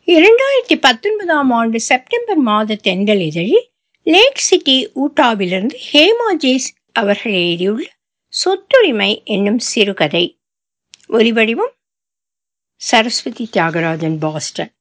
இரண்டாயிரத்தி பத்தொன்பதாம் ஆண்டு செப்டம்பர் மாத தென்றல் இதழில் லேக் சிட்டி ஊட்டாவிலிருந்து ஹேமா ஜேஸ் அவர்கள் எழுதியுள்ள சொத்துரிமை என்னும் சிறுகதை ஒலிவடிவம் சரஸ்வதி தியாகராஜன் பாஸ்டன்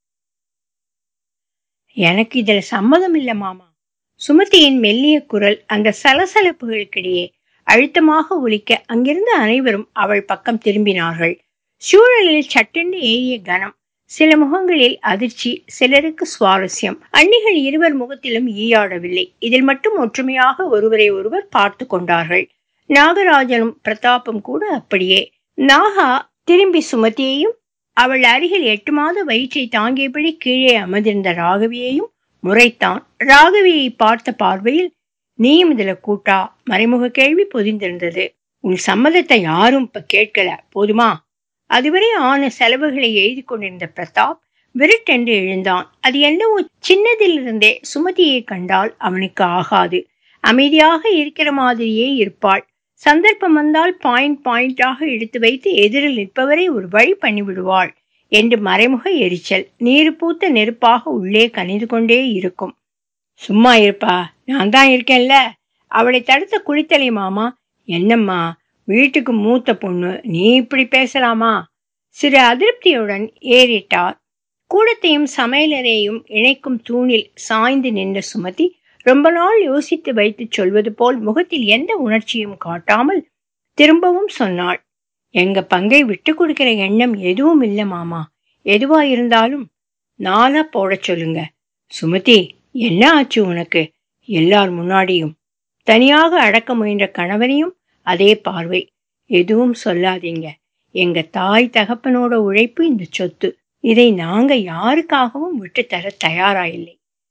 எனக்கு இதுல சம்மதம் இல்ல மாமா சுமதியின் மெல்லிய குரல் அந்த சலசலப்புகளுக்கிடையே அழுத்தமாக ஒலிக்க அங்கிருந்த அனைவரும் அவள் பக்கம் திரும்பினார்கள் சூழலில் சட்டென்று ஏறிய கனம் சில முகங்களில் அதிர்ச்சி சிலருக்கு சுவாரஸ்யம் அன்னிகள் இருவர் முகத்திலும் ஈயாடவில்லை இதில் மட்டும் ஒற்றுமையாக ஒருவரை ஒருவர் பார்த்து கொண்டார்கள் நாகராஜனும் பிரதாப்பும் கூட அப்படியே நாகா திரும்பி சுமதியையும் அவள் அருகில் எட்டு மாத வயிற்றை தாங்கியபடி கீழே அமர்ந்திருந்த ராகவியையும் முறைத்தான் ராகவியை பார்த்த பார்வையில் நீயும் இதுல கூட்டா மறைமுக கேள்வி பொதிந்திருந்தது உன் சம்மதத்தை யாரும் இப்ப கேட்கல போதுமா அதுவரை ஆன செலவுகளை எழுதி கொண்டிருந்த பிரதாப் விருட்டென்று எழுந்தான் அது என்னவோ சின்னதிலிருந்தே சுமதியை கண்டால் அவனுக்கு ஆகாது அமைதியாக இருக்கிற மாதிரியே இருப்பாள் சந்தர்ப்பம் வந்தால் பாயிண்ட் பாயிண்டாக எடுத்து வைத்து எதிரில் நிற்பவரை ஒரு வழி பண்ணிவிடுவாள் என்று மறைமுக எரிச்சல் நீர் பூத்த நெருப்பாக உள்ளே கனிந்து கொண்டே இருக்கும் சும்மா இருப்பா நான் தான் இருக்கேன்ல அவளை தடுத்த குளித்தலை மாமா என்னம்மா வீட்டுக்கு மூத்த பொண்ணு நீ இப்படி பேசலாமா சிறு அதிருப்தியுடன் ஏறிட்டார் கூடத்தையும் சமையலறையையும் இணைக்கும் தூணில் சாய்ந்து நின்ற சுமதி ரொம்ப நாள் யோசித்து வைத்து சொல்வது போல் முகத்தில் எந்த உணர்ச்சியும் காட்டாமல் திரும்பவும் சொன்னாள் எங்க பங்கை விட்டு கொடுக்கிற எண்ணம் எதுவும் இல்லை மாமா எதுவா இருந்தாலும் நாளா போடச் சொல்லுங்க சுமதி என்ன ஆச்சு உனக்கு எல்லார் முன்னாடியும் தனியாக அடக்க முயன்ற கணவனையும் அதே பார்வை எதுவும் சொல்லாதீங்க எங்க தாய் தகப்பனோட உழைப்பு இந்த சொத்து இதை நாங்க யாருக்காகவும் விட்டு தர தயாரா இல்லை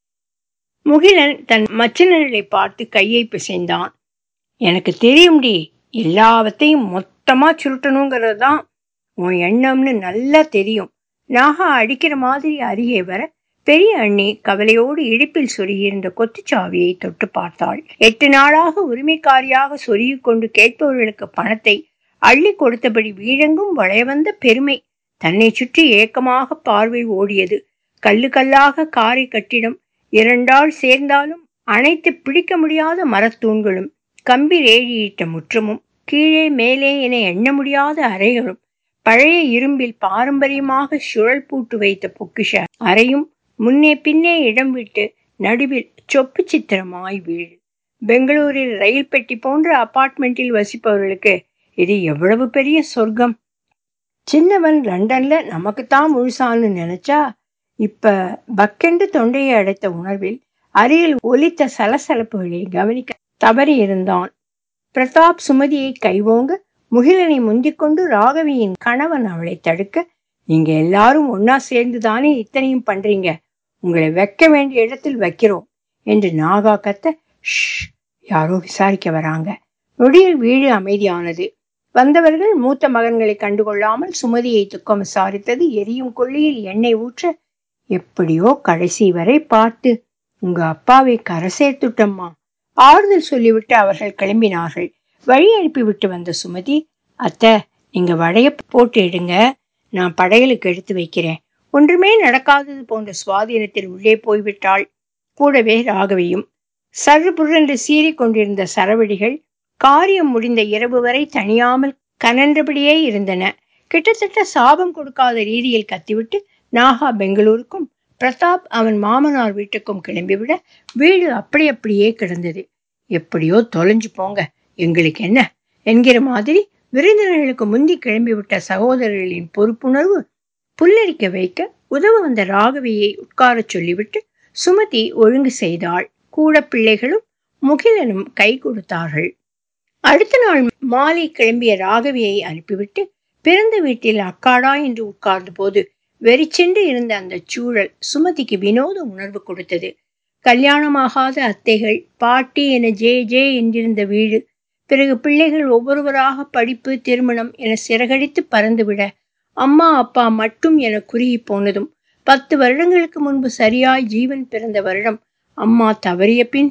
முகிலன் தன் மச்சினர்களை பார்த்து கையை பிசைந்தான் எனக்கு தெரியும்டி எல்லாவற்றையும் மொத்தமா சுருட்டணுங்கிறது தான் உன் எண்ணம்னு நல்லா தெரியும் நாகா அடிக்கிற மாதிரி அருகே வர பெரிய அண்ணி கவலையோடு இடுப்பில் சொருகியிருந்த கொத்துச்சாவியை தொட்டு பார்த்தாள் எட்டு நாளாக உரிமைக்காரியாக சொருகிக் கொண்டு கேட்பவர்களுக்கு பணத்தை அள்ளி கொடுத்தபடி வீழெங்கும் வளைய வந்த பெருமை தன்னை சுற்றி ஏக்கமாக பார்வை ஓடியது கல்லு கல்லாக காரை கட்டிடம் இரண்டாள் சேர்ந்தாலும் அனைத்து பிடிக்க முடியாத மரத்தூண்களும் கம்பி ரேழியிட்ட முற்றமும் கீழே மேலே என எண்ண முடியாத அறைகளும் பழைய இரும்பில் பாரம்பரியமாக சுழல் பூட்டு வைத்த பொக்கிஷ அறையும் முன்னே பின்னே இடம் விட்டு நடுவில் சொப்பு சித்திரமாய் வீடு பெங்களூரில் ரயில் பெட்டி போன்ற அபார்ட்மெண்ட்டில் வசிப்பவர்களுக்கு இது எவ்வளவு பெரிய சொர்க்கம் சின்னவன் லண்டன்ல நமக்குத்தான் முழுசான்னு நினைச்சா இப்ப பக்கென்று தொண்டையை அடைத்த உணர்வில் அருகில் ஒலித்த சலசலப்புகளை கவனிக்க தவறி இருந்தான் பிரதாப் சுமதியை கைவோங்க முகிலனை முந்திக்கொண்டு ராகவியின் கணவன் அவளை தடுக்க நீங்க எல்லாரும் ஒன்னா சேர்ந்து தானே இத்தனையும் பண்றீங்க உங்களை வைக்க வேண்டிய இடத்தில் வைக்கிறோம் என்று நாகா கத்த ஷ் யாரோ விசாரிக்க வராங்க நொடியில் வீடு அமைதியானது வந்தவர்கள் மூத்த மகன்களை கண்டுகொள்ளாமல் சுமதியை துக்கம் விசாரித்தது எரியும் கொள்ளியில் எண்ணெய் ஊற்ற எப்படியோ கடைசி வரை பார்த்து உங்க அப்பாவை கரை சேர்த்துட்டம்மா ஆறுதல் சொல்லிவிட்டு அவர்கள் கிளம்பினார்கள் வழி அனுப்பிவிட்டு வந்த சுமதி அத்தை நீங்க வடைய போட்டு எடுங்க நான் படையலுக்கு எடுத்து வைக்கிறேன் ஒன்றுமே நடக்காதது போன்ற சுவாதீனத்தில் உள்ளே போய்விட்டாள் கூடவே ராகவியும் சரு புரென்று சீறிக் கொண்டிருந்த சரவெடிகள் காரியம் முடிந்த இரவு வரை தனியாமல் கனன்றபடியே இருந்தன கிட்டத்தட்ட சாபம் கொடுக்காத ரீதியில் கத்திவிட்டு நாகா பெங்களூருக்கும் பிரதாப் அவன் மாமனார் வீட்டுக்கும் கிளம்பிவிட வீடு அப்படி அப்படியே கிடந்தது எப்படியோ தொலைஞ்சு போங்க எங்களுக்கு என்ன என்கிற மாதிரி விருந்தினர்களுக்கு முந்தி கிளம்பிவிட்ட சகோதரர்களின் பொறுப்புணர்வு புல்லரிக்க வைக்க உதவ வந்த ராகவியை உட்காரச் சொல்லிவிட்டு சுமதி ஒழுங்கு செய்தாள் கூட பிள்ளைகளும் முகிலனும் கை கொடுத்தார்கள் அடுத்த நாள் மாலை கிளம்பிய ராகவியை அனுப்பிவிட்டு பிறந்த வீட்டில் அக்காடா என்று உட்கார்ந்த போது வெறிச்சென்று இருந்த அந்த சூழல் சுமதிக்கு வினோத உணர்வு கொடுத்தது கல்யாணமாகாத அத்தைகள் பாட்டி என ஜே ஜே என்றிருந்த வீடு பிறகு பிள்ளைகள் ஒவ்வொருவராக படிப்பு திருமணம் என சிறகடித்து பறந்துவிட அம்மா அப்பா மட்டும் என குறுகி போனதும் பத்து வருடங்களுக்கு முன்பு சரியாய் ஜீவன் பிறந்த வருடம் அம்மா தவறிய பின்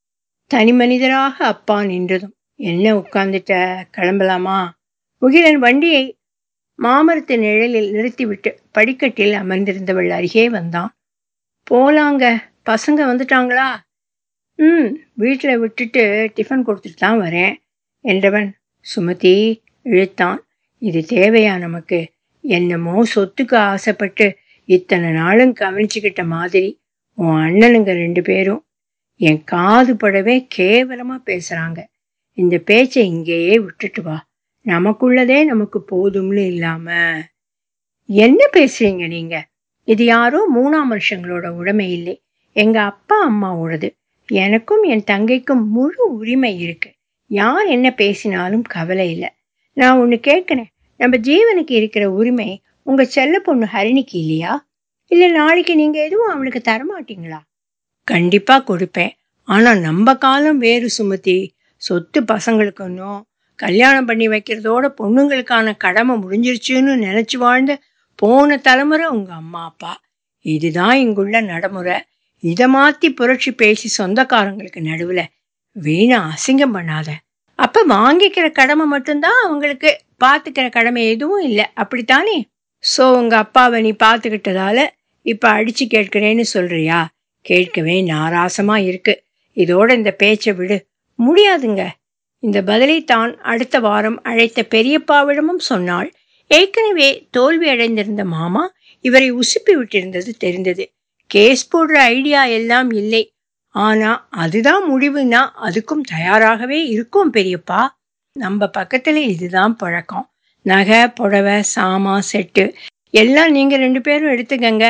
தனி மனிதராக அப்பா நின்றதும் என்ன உட்கார்ந்துட்ட கிளம்பலாமா முகிலன் வண்டியை மாமரத்து நிழலில் நிறுத்திவிட்டு படிக்கட்டில் அமர்ந்திருந்தவள் அருகே வந்தான் போலாங்க பசங்க வந்துட்டாங்களா ம் வீட்டில் விட்டுட்டு டிஃபன் கொடுத்துட்டு தான் வரேன் என்றவன் சுமதி இழுத்தான் இது தேவையா நமக்கு என்னமோ சொத்துக்கு ஆசைப்பட்டு இத்தனை நாளும் கவனிச்சுக்கிட்ட மாதிரி உன் அண்ணனுங்க ரெண்டு பேரும் என் காது படவே கேவலமா பேசுறாங்க இந்த பேச்சை இங்கேயே விட்டுட்டு வா நமக்குள்ளதே நமக்கு போதும்னு இல்லாம என்ன பேசுறீங்க நீங்க இது யாரோ மூணாம் வருஷங்களோட உடைமை இல்லை எங்க அப்பா அம்மாவோடது எனக்கும் என் தங்கைக்கும் முழு உரிமை இருக்கு யார் என்ன பேசினாலும் கவலை இல்லை நான் ஒன்று கேட்கிறேன் நம்ம ஜீவனுக்கு இருக்கிற உரிமை உங்க செல்ல பொண்ணு ஹரிணிக்கு இல்லையா இல்லை நாளைக்கு நீங்க எதுவும் அவளுக்கு தரமாட்டீங்களா கண்டிப்பா கொடுப்பேன் ஆனா நம்ம காலம் வேறு சுமதி சொத்து பசங்களுக்குன்னும் கல்யாணம் பண்ணி வைக்கிறதோட பொண்ணுங்களுக்கான கடமை முடிஞ்சிருச்சுன்னு நினைச்சு வாழ்ந்த போன தலைமுறை உங்க அம்மா அப்பா இதுதான் இங்குள்ள நடைமுறை இதை மாத்தி புரட்சி பேசி சொந்தக்காரங்களுக்கு நடுவுல வீணா அசிங்கம் பண்ணாத அப்ப வாங்கிக்கிற கடமை மட்டும்தான் அவங்களுக்கு பாத்துக்கிற கடமை எதுவும் இல்லை அப்படித்தானே சோ உங்க அப்பாவை நீ பாத்துக்கிட்டதால இப்ப அடிச்சு கேட்கிறேன்னு சொல்றியா கேட்கவே நாராசமா இருக்கு இதோட இந்த பேச்சை விடு முடியாதுங்க இந்த பதிலை தான் அடுத்த வாரம் அழைத்த பெரியப்பாவிடமும் சொன்னாள் ஏற்கனவே தோல்வி அடைந்திருந்த மாமா இவரை உசுப்பி விட்டிருந்தது தெரிந்தது கேஸ் போடுற ஐடியா எல்லாம் இல்லை ஆனா அதுதான் முடிவுனா அதுக்கும் தயாராகவே இருக்கும் பெரியப்பா நம்ம பக்கத்துல இதுதான் பழக்கம் நகை புடவை சாமா செட்டு எல்லாம் நீங்க ரெண்டு பேரும் எடுத்துக்கங்க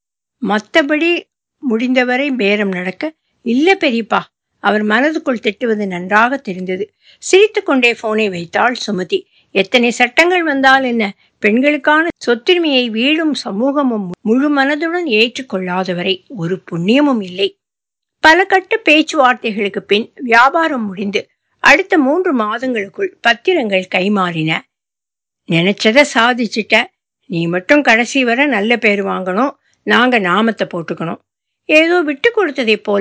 மற்றபடி முடிந்தவரை பேரம் நடக்க இல்ல பெரியப்பா அவர் மனதுக்குள் திட்டுவது நன்றாக தெரிந்தது சிரித்துக்கொண்டே போனை வைத்தாள் சுமதி எத்தனை சட்டங்கள் வந்தால் என்ன பெண்களுக்கான சொத்துரிமையை வீடும் சமூகமும் முழு மனதுடன் ஏற்றுக்கொள்ளாதவரை ஒரு புண்ணியமும் இல்லை பல கட்ட பேச்சுவார்த்தைகளுக்கு பின் வியாபாரம் முடிந்து அடுத்த மூன்று மாதங்களுக்குள் பத்திரங்கள் கைமாறின நினைச்சத சாதிச்சிட்ட நீ மட்டும் கடைசி வரை நல்ல பேர் வாங்கணும் நாங்க நாமத்தை போட்டுக்கணும் ஏதோ விட்டு கொடுத்ததை போல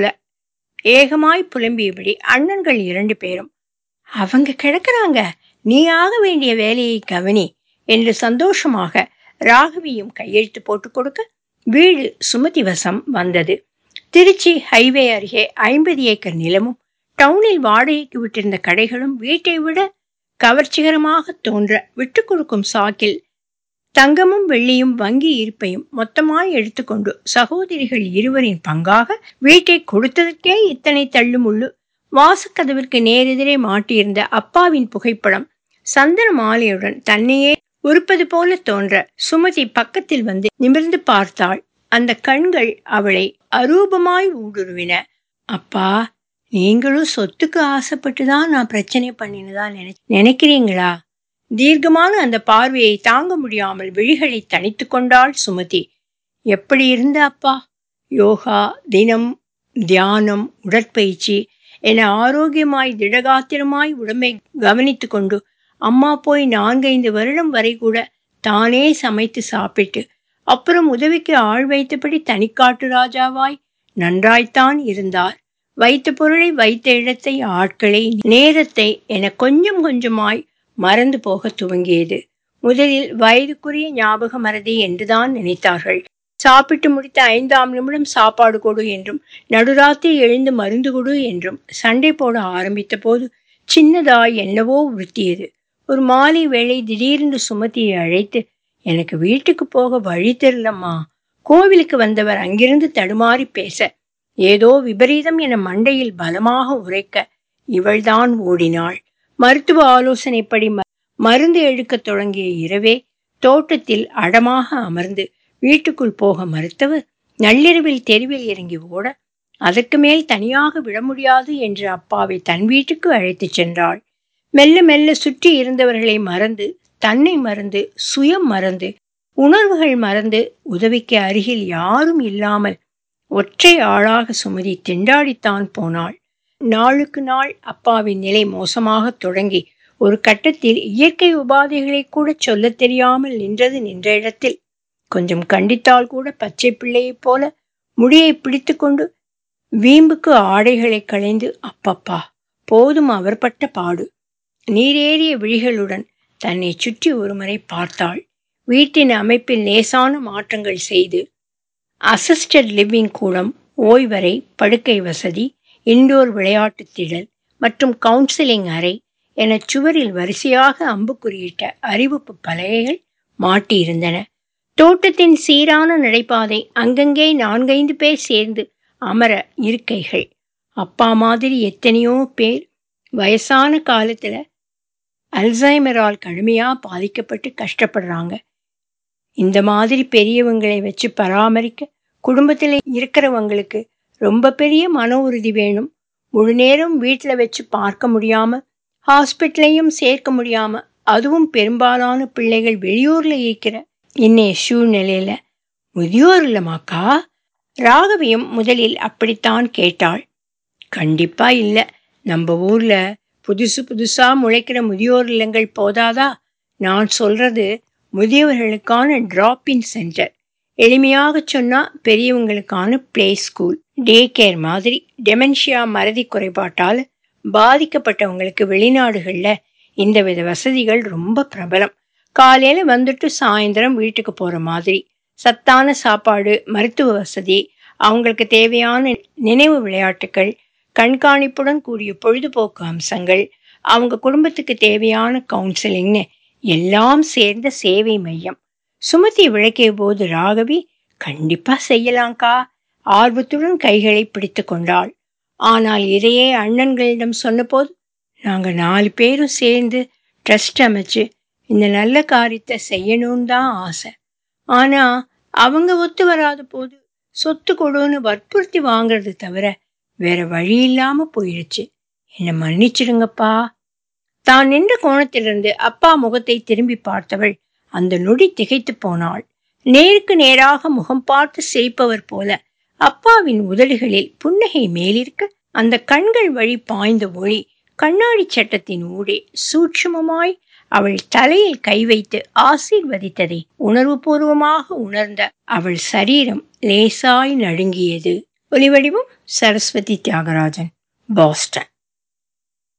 ஏகமாய் புலம்பியபடி அண்ணன்கள் இரண்டு பேரும் அவங்க கிடக்குறாங்க நீ ஆக வேண்டிய வேலையை கவனி என்று சந்தோஷமாக ராகவியும் கையெழுத்து போட்டு கொடுக்க வீடு சுமதி வசம் வந்தது திருச்சி ஹைவே அருகே ஐம்பது ஏக்கர் நிலமும் டவுனில் வாடகைக்கு விட்டிருந்த கடைகளும் வீட்டை விட கவர்ச்சிகரமாக தோன்ற விட்டு கொடுக்கும் சாக்கில் தங்கமும் வெள்ளியும் வங்கி இருப்பையும் மொத்தமாய் எடுத்துக்கொண்டு சகோதரிகள் இருவரின் பங்காக வீட்டை கொடுத்ததற்கே இத்தனை தள்ளுமுள்ளு வாசக்கதவிற்கு நேரெதிரே மாட்டியிருந்த அப்பாவின் புகைப்படம் சந்தன மாலையுடன் தன்னையே உறுப்பது போல தோன்ற சுமதி பக்கத்தில் வந்து நிமிர்ந்து பார்த்தாள் அந்த கண்கள் அவளை அரூபமாய் ஊடுருவின அப்பா நீங்களும் சொத்துக்கு ஆசைப்பட்டுதான் நான் பிரச்சனை பண்ணினதா நினை நினைக்கிறீங்களா தீர்க்கமான அந்த பார்வையை தாங்க முடியாமல் விழிகளை தனித்து கொண்டாள் சுமதி எப்படி இருந்த அப்பா யோகா தினம் தியானம் உடற்பயிற்சி என ஆரோக்கியமாய் திடகாத்திரமாய் உடம்பை கவனித்து கொண்டு அம்மா போய் நான்கைந்து வருடம் வரை கூட தானே சமைத்து சாப்பிட்டு அப்புறம் உதவிக்கு ஆள் வைத்தபடி தனிக்காட்டு ராஜாவாய் நன்றாய்த்தான் இருந்தார் வைத்த பொருளை வைத்த இடத்தை ஆட்களை நேரத்தை என கொஞ்சம் கொஞ்சமாய் மறந்து போக துவங்கியது முதலில் வயதுக்குரிய ஞாபக மறதி என்றுதான் நினைத்தார்கள் சாப்பிட்டு முடித்த ஐந்தாம் நிமிடம் சாப்பாடு கொடு என்றும் நடுராத்திரி எழுந்து மருந்து கொடு என்றும் சண்டை போட ஆரம்பித்த போது சின்னதாய் என்னவோ உறுத்தியது ஒரு மாலை வேளை திடீரென்று சுமதியை அழைத்து எனக்கு வீட்டுக்கு போக வழி தெரியலம்மா கோவிலுக்கு வந்தவர் அங்கிருந்து தடுமாறி பேச ஏதோ விபரீதம் என மண்டையில் பலமாக உரைக்க இவள்தான் ஓடினாள் மருத்துவ ஆலோசனைப்படி மருந்து எடுக்கத் தொடங்கிய இரவே தோட்டத்தில் அடமாக அமர்ந்து வீட்டுக்குள் போக மறுத்தவர் நள்ளிரவில் தெருவில் இறங்கி ஓட அதற்கு மேல் தனியாக விட முடியாது என்று அப்பாவை தன் வீட்டுக்கு அழைத்துச் சென்றாள் மெல்ல மெல்ல சுற்றி இருந்தவர்களை மறந்து தன்னை மறந்து சுயம் மறந்து உணர்வுகள் மறந்து உதவிக்கு அருகில் யாரும் இல்லாமல் ஒற்றை ஆளாக சுமதி திண்டாடித்தான் போனாள் நாளுக்கு நாள் அப்பாவின் நிலை மோசமாக தொடங்கி ஒரு கட்டத்தில் இயற்கை உபாதைகளை கூட சொல்லத் தெரியாமல் நின்றது நின்ற இடத்தில் கொஞ்சம் கண்டித்தால் கூட பச்சை பிள்ளையைப் போல முடியை பிடித்துக்கொண்டு வீம்புக்கு ஆடைகளை களைந்து அப்பப்பா போதும் அவர் பட்ட பாடு நீரேறிய விழிகளுடன் தன்னை சுற்றி ஒருமுறை பார்த்தாள் வீட்டின் அமைப்பில் லேசான மாற்றங்கள் செய்து அசிஸ்டட் லிவிங் கூடம் ஓய்வறை படுக்கை வசதி இன்டோர் விளையாட்டு திடல் மற்றும் கவுன்சிலிங் அறை என சுவரில் வரிசையாக அம்புக்குறியிட்ட அறிவிப்பு பலகைகள் மாட்டியிருந்தன தோட்டத்தின் சீரான நடைபாதை அங்கங்கே நான்கைந்து பேர் சேர்ந்து அமர இருக்கைகள் அப்பா மாதிரி எத்தனையோ பேர் வயசான காலத்துல அல்சைமரால் கடுமையா பாதிக்கப்பட்டு கஷ்டப்படுறாங்க இந்த மாதிரி பெரியவங்களை வச்சு பராமரிக்க குடும்பத்தில் இருக்கிறவங்களுக்கு ரொம்ப பெரிய மன உறுதி வேணும் முழு நேரம் வீட்டில் வச்சு பார்க்க முடியாம ஹாஸ்பிட்டலையும் சேர்க்க முடியாம அதுவும் பெரும்பாலான பிள்ளைகள் வெளியூர்ல இருக்கிற இன்னைய சூழ்நிலையில முதியோர் இல்லமாக்கா ராகவியும் முதலில் அப்படித்தான் கேட்டாள் கண்டிப்பா இல்ல நம்ம ஊர்ல புதுசு புதுசா முளைக்கிற முதியோர் இல்லங்கள் போதாதா நான் சொல்றது முதியவர்களுக்கான டிராப்பின் சென்டர் எளிமையாக சொன்னா பெரியவங்களுக்கான பிளே ஸ்கூல் டே கேர் மாதிரி டெமென்ஷியா மறதி குறைபாட்டால் பாதிக்கப்பட்டவங்களுக்கு வெளிநாடுகள்ல இந்த வித வசதிகள் ரொம்ப பிரபலம் காலையில வந்துட்டு சாயந்தரம் வீட்டுக்கு போற மாதிரி சத்தான சாப்பாடு மருத்துவ வசதி அவங்களுக்கு தேவையான நினைவு விளையாட்டுகள் கண்காணிப்புடன் கூடிய பொழுதுபோக்கு அம்சங்கள் அவங்க குடும்பத்துக்கு தேவையான கவுன்சிலிங்னு எல்லாம் சேர்ந்த சேவை மையம் சுமதி விளக்கிய போது ராகவி கண்டிப்பா செய்யலாம்க்கா ஆர்வத்துடன் கைகளை பிடித்து கொண்டாள் ஆனால் இதையே அண்ணன்களிடம் சொன்னபோது நாங்க நாலு பேரும் சேர்ந்து ட்ரஸ்ட் அமைச்சு இந்த நல்ல காரியத்தை செய்யணும்னு தான் ஆசை ஆனா அவங்க ஒத்து வராத போது சொத்து கொடுன்னு வற்புறுத்தி வாங்குறது தவிர வேற வழி இல்லாம போயிடுச்சு என்ன மன்னிச்சிடுங்கப்பா தான் நின்ற கோணத்திலிருந்து அப்பா முகத்தை திரும்பி பார்த்தவள் அந்த நொடி திகைத்து போனாள் நேருக்கு நேராக முகம் பார்த்து சிரிப்பவர் போல அப்பாவின் உதடுகளில் புன்னகை மேலிருக்க அந்த கண்கள் வழி பாய்ந்த ஒளி கண்ணாடி சட்டத்தின் ஊடே சூட்சுமமாய் அவள் தலையில் கை வைத்து ஆசீர்வதித்ததை உணர்வுபூர்வமாக உணர்ந்த அவள் சரீரம் லேசாய் நடுங்கியது ஒலிவடிவம் சரஸ்வதி தியாகராஜன் பாஸ்டன்